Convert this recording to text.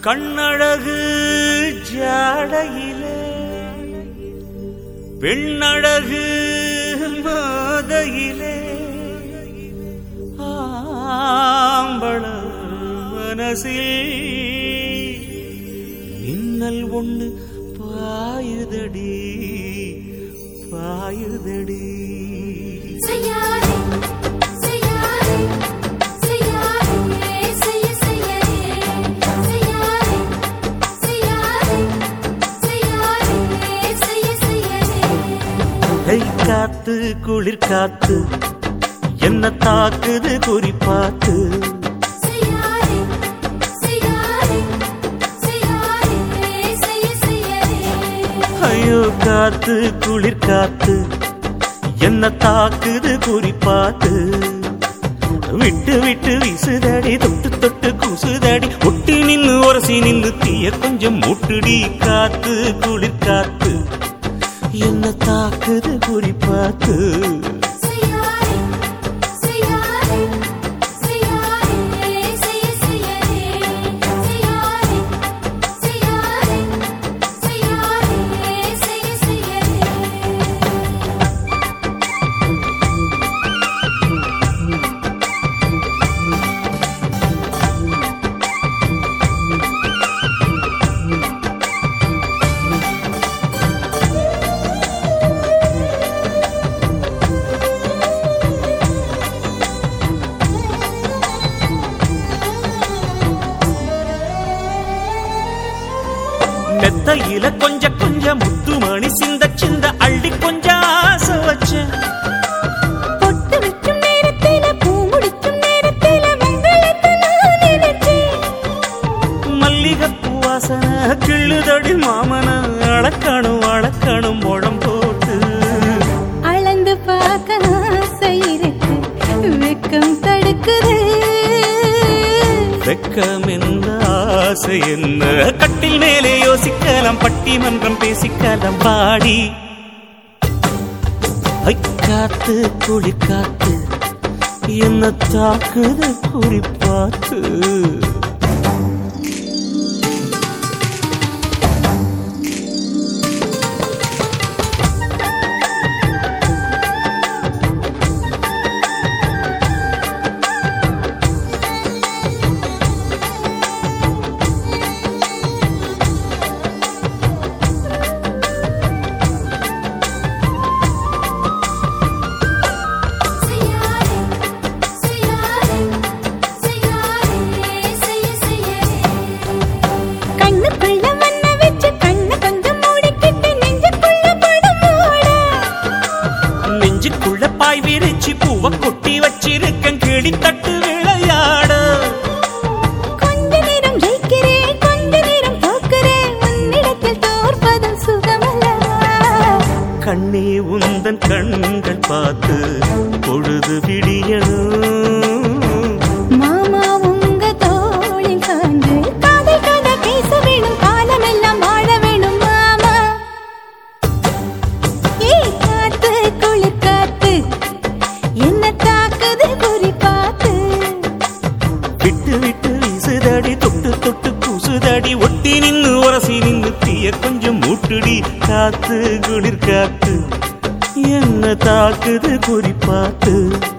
கண்ணழகு ஜாடையிலே பெண்ணழகு மாதையிலே ஆம்பள மனசில் மின்னல் ஒண்ணு பாயுதடி பாயுதடி செய்யாதே செய்யாதே செய்யாதே செய்ய செய்யாதே செய்யாதே செய்யாதே செய்யாதே செய்ய செய்யாதே கை காத்து குளிர் காத்து என்ன தாக்குது குறிப்பாத்து செய்யாதே செய்யாதே செய்யாதே செய்ய செய்யாதே ஐயோ காத்து குளிர் காத்து என்ன தாக்குது குறிப்பாத்து விட்டு விட்டு வீசுதடி தொட்டு தொட்டு கூசுதடி ஒட்டி நின்னு உரசி நின்னு தீய கொஞ்சம் மூட்டுடி காத்து குளிர் காத்து என்ன தாக்குது குறிப்பாத்து செய்யாதே செய்யாதே செய்யாதே செய்ய செய்யாதே செய்யாதே செய்யாதே செய்யாதே செய்ய செய்யாதே மெத்தையில கொஞ்ச கொஞ்ச முத்துமணி சிந்த சிந்த அள்ளி கொஞ்சம் ஆசை வச்சேன் பொட்டு வைக்கும் நேரத்தில பூ முடிக்கும் நேரத்தில மங்களத்தை நான் நினைச்சேன் மல்லிகைப்பூ வாசனை கிள்ளுதடி மாமன அளக்கணும் அளக்கணும் முழம் போட்டு அளந்து பார்க்க ஆசை இருக்கு வெக்கம் தடுக்குது வெக்கம் என்ன ஆசை என்ன கட்டில் மேலே யோசிக்கலாம் பட்டிமன்றம் பேசிக்கலாம் பாடி ஐ காத்து குளி காத்து என்ன தாக்குது குறிப்பாத்து செய்யாதே செய்யாதே செய்யாதே செய்ய செய்யாதே கண்ணுக்குள்ள மண்ண வச்சு கண்ணு கொஞ்சம் மூடிக்கிட்டு நெஞ்சுக்குள்ள படம் மூட நெஞ்சுக்குள்ள பாய் விரிச்சு பூவ கொட்டி வச்சிருக்கேன் கிளி தட்டு விளையாட கொஞ்ச நேரம் ஜெயிக்கிறேன் கொஞ்ச நேரம் தோக்கிறேன் உன்னிடத்தில் தோற்பதும் சுகமல்லவா கண்ணே உந்தன் கண்கள் பார்த்து பொழுது விடியணும் மாமா உங்க தோளில் சாஞ்சு காதல் கதை பேச வேணும் காலமெல்லாம் வாழ வேணும் மாமா ஏய் காத்து குளிர் காத்து என்ன தாக்குது குறி பார்த்து விட்டு விட்டு வீசுதடி தொட்டு தொட்டு கூசுதடி ஒட்டி நின்னு உரசி நின்னு தீய கொஞ்சம் மூட்டுடி காத்து குளிர் காத்து என்ன தாக்குது குறிப்பாத்து